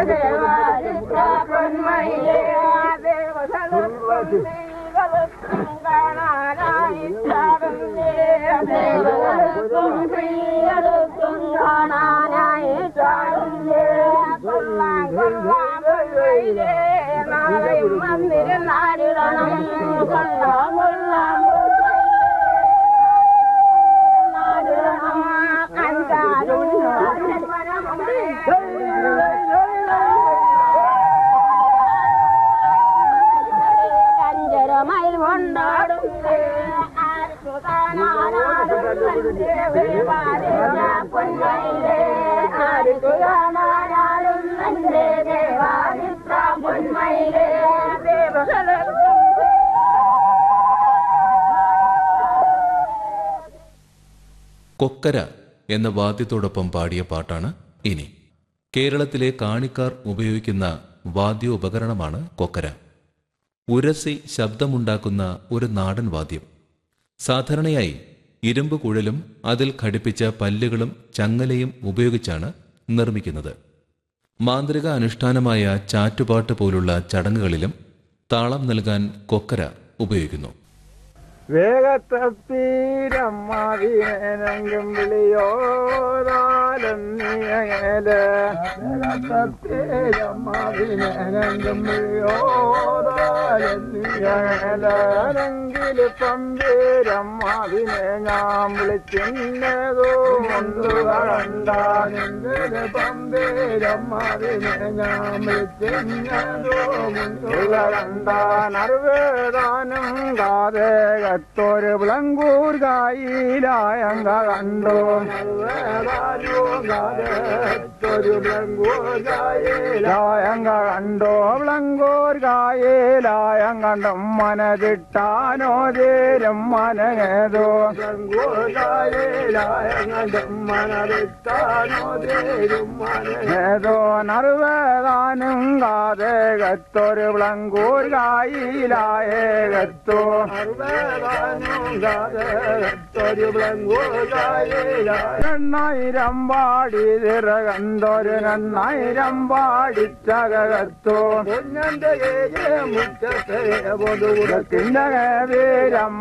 നാടിടണം കൊള്ളാം കൊള്ളാം നാടിടണം കണ്ടാലും കഞ്ചരമയിൽ കൊണ്ടാടും ആർക്കു കാണാനാടും പൊന്മയിലേ ആർക്കു കാണാനാടും എൻ്റെ ദേവാദിത്ര പൊന്മയിലേ ദേവകളും കൊക്കര എന്ന വാദ്യത്തോടൊപ്പം പാടിയ പാട്ടാണ് ഇനി കേരളത്തിലെ കാണിക്കാർ ഉപയോഗിക്കുന്ന വാദ്യോപകരണമാണ് കൊക്കര ഉരസി ശബ്ദമുണ്ടാക്കുന്ന ഒരു നാടൻ വാദ്യം സാധാരണയായി ഇരുമ്പ് കുഴലും അതിൽ ഘടിപ്പിച്ച പല്ലുകളും ചങ്ങലയും ഉപയോഗിച്ചാണ് നിർമ്മിക്കുന്നത് മാന്ത്രിക അനുഷ്ഠാനമായ ചാറ്റുപാട്ട് പോലുള്ള ചടങ്ങുകളിലും താളം നൽകാൻ കൊക്കര ഉപയോഗിക്കുന്നു വേഗത്തപ്പീരമ്മാവിനെങ്കും വിളിയോതാലെന്നിയലെ വേഗത്തപ്പീരമ്മാവിനെങ്കും വിളിയോതാലെന്നിയലെങ്കിൽ പമ്പീരമ്മാവിനെ ഞാൻ വിളിച്ചിന്നതോ മുണ്ടുകളണ്ടാനെങ്കിൽ പമ്പീരമ്മാവിനെ ഞാൻ വിളിച്ചിന്നതോ മുണ്ടുകളണ്ടാൻ അറുവേദാനം കാതേകത്തൊരു വിളങ്കൂർ കായിലായങ്ക കണ്ടു ഒരു വിളങ്കൂർ കായിലായങ്ക കണ്ടോ വിളങ്കൂർ കായിലായം കണ്ടും മനതിട്ടാനോ തീരും മനേതോ വിളങ്കൂർ കായിലായം കണ്ടും മനതിട്ടാനോ തീരും മനേതോ നറുവേദാനും കാതേകത്തൊരു വിളങ്കൂർ കായിലായേകത്തോ എണ്ണായിരം പാടി തിറകന്തൊരു നന്നായിരം പാടിച്ചകത്തോ മുറ്റത്തെ പൊതുകുടത്തിന്റെ വീരം